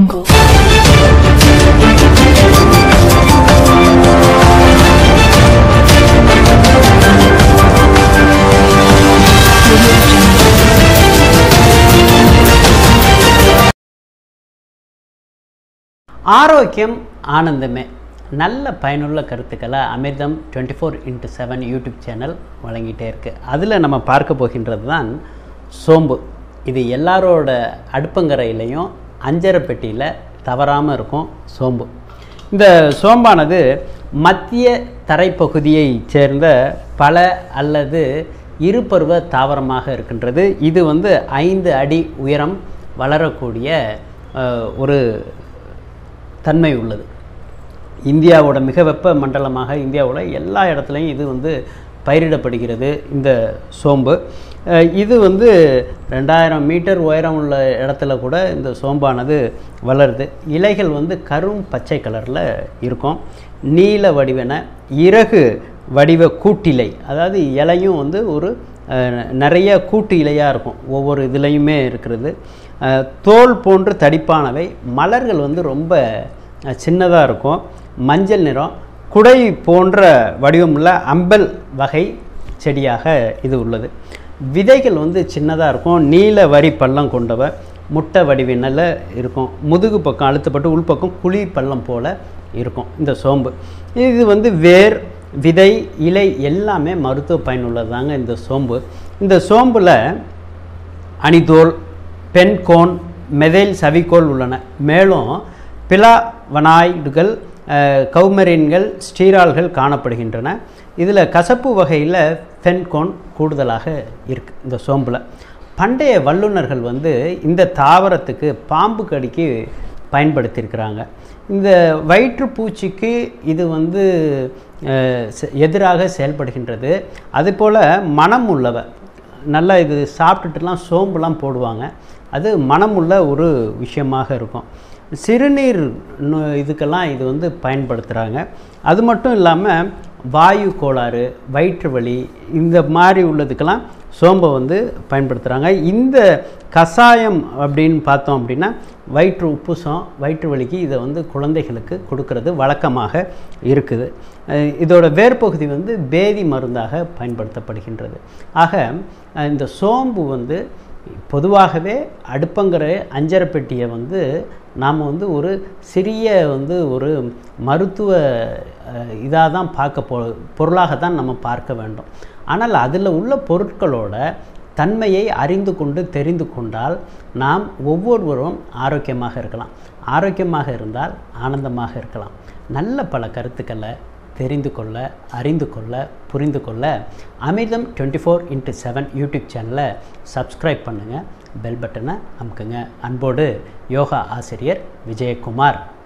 ஆரோக்கியம் ஆனந்தமே நல்ல பயனுள்ள கருத்துக்களை Amirtham twenty four into seven YouTube channel வழங்கிட்டே இருக்குது அதில் நம்ம பார்க்க போகின்றது தான் சோம்பு இது எல்லாரோட அடுப்பங்கரையிலையும் அஞ்சரை பெட்டியில் தவறாமல் இருக்கும் சோம்பு இந்த சோம்பானது மத்திய தரைப்பகுதியை சேர்ந்த பல அல்லது இருபருவ தாவரமாக இருக்கின்றது இது வந்து ஐந்து அடி உயரம் வளரக்கூடிய அஹ், ஒரு தன்மை உள்ளது இந்தியாவோட மிக வெப்ப மண்டலமாக இந்தியாவோட எல்லா இடத்துலையும் இது வந்து பயிரிடப்படுகிறது இந்த சோம்பு அஹ் இது வந்து ரெண்டாயிரம் மீட்டர் உயரம் உள்ள இடத்துல கூட இந்த சோம்பானது வளருது இலைகள் வந்து கரும் பச்சை கலரில் இருக்கும் நீல வடிவன இறகு வடிவ கூட்டிலை அதாவது இலையும் வந்து ஒரு அஹ், நிறைய கூட்டு இலையாக இருக்கும் ஒவ்வொரு இதுலேயுமே இருக்கிறது அஹ், தோல் போன்று தடிப்பானவை மலர்கள் வந்து ரொம்ப சின்னதாக இருக்கும் மஞ்சள் நிறம் குடை போன்ற வடிவமுள்ள அம்பல் வகை செடியாக இது உள்ளது விதைகள் வந்து சின்னதாக இருக்கும் நீல வரி பள்ளம் கொண்டவ முட்டை வடிவினில் இருக்கும் முதுகு பக்கம் அழுத்தப்பட்டு உள்பக்கம் குழி பள்ளம் போல இருக்கும் இந்த சோம்பு இது வந்து வேர் விதை இலை எல்லாமே மருத்துவ பயனுள்ளது தாங்க இந்த சோம்பு இந்த சோம்பில் அணிதோல் பென்கோன் மெதைல் சவிக்கோல் உள்ளன மேலும் பிலாவனாய்டுகள் அஹ், கௌமரின்கள் ஸ்டீரால்கள் காணப்படுகின்றன இதில் கசப்பு வகையில் ஃபென்கோன் கூடுதலாக இருக்குது இந்த சோம்பில் பண்டைய வல்லுநர்கள் வந்து இந்த தாவரத்துக்கு பாம்பு கடிக்கு பயன்படுத்தியிருக்கிறாங்க இந்த வயிற்றுப்பூச்சிக்கு இது வந்து அஹ், செ- எதிராக செயல்படுகின்றது அதுபோல் மனம் உள்ளவ நல்லா இது சாப்பிட்டுட்டுலாம் சோம்புலாம் போடுவாங்க அது மனமுள்ள ஒரு விஷயமாக இருக்கும் சிறுநீர் நோ- இதுக்கெல்லாம் இது வந்து பயன்படுத்துகிறாங்க அது மட்டும் இல்லாமல் வாயு கோளாறு வயிற்று வலி இந்த மாதிரி உள்ளதுக்கெல்லாம் சோம்பை வந்து பயன்படுத்துகிறாங்க இந்த கஷாயம் அப்படின்னு பார்த்தோம் அப்படின்னா வயிற்று உப்புசம் வயிற்று வலிக்கு இதை வந்து குழந்தைகளுக்கு கொடுக்கறது வழக்கமாக இருக்குது அஹ் இதோட வேர்பகுதி வந்து பேதி மருந்தாக பயன்படுத்தப்படுகின்றது ஆக அஹ் இந்த சோம்பு வந்து பொதுவாகவே அடுப்பங்கிற அஞ்சரை பெட்டியை வந்து நாம் வந்து ஒரு சிறிய வந்து ஒரு மருத்துவ இதாக தான் பார்க்க போ பொருளாக தான் நம்ம பார்க்க வேண்டும் ஆனால் அதில் உள்ள பொருட்களோட தன்மையை அறிந்து கொண்டு தெரிந்து கொண்டால் நாம் ஒவ்வொருவரும் ஆரோக்கியமாக இருக்கலாம் ஆரோக்கியமாக இருந்தால் ஆனந்தமாக இருக்கலாம் நல்ல பல கருத்துக்களை தெரிந்து கொள்ள அறிந்து கொள்ள புரிந்து கொள்ள Amirtham twenty four into seven YouTube சேனலை சப்ஸ்கிரைப் பண்ணுங்கள் பெல் பட்டனை அமுக்குங்க அன்போடு யோகா ஆசிரியர் விஜயகுமார்